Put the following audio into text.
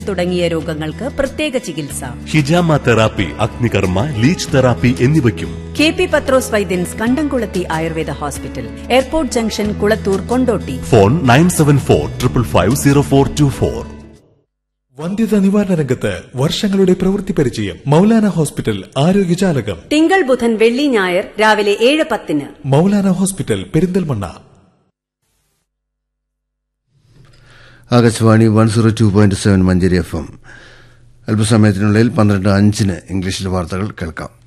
തുടങ്ങിയ രോഗങ്ങൾക്ക് പ്രത്യേക ചികിത്സ ഹിജാമ തെറാപ്പി അഗ്നികർമ്മ ലീച്ച് തെറാപ്പി എന്നിവയ്ക്കും കെ പി പത്രോസ് വൈദ്യൻസ് Kandamkulathy Ayurveda hospital airport junction Kulathur Kondotty phone nine seven four triple five zero four two four വന്ധ്യത നിവാരണ രംഗത്ത് വർഷങ്ങളുടെ പ്രവൃത്തി പരിചയം മൗലാന ഹോസ്പിറ്റൽ ആരോഗ്യജാലകം തിങ്കൾ ബുധൻ വെള്ളി ഞായർ രാവിലെ ഏഴ് പത്തിന് Maulana hospital Perinthalmanna Akashvani one zero two point seven Manjeri F M അല്പസമയത്തിനുള്ളിൽ പന്ത്രണ്ട് അഞ്ചിന് ഇംഗ്ലീഷിൽ വാർത്തകൾ കേൾക്കാം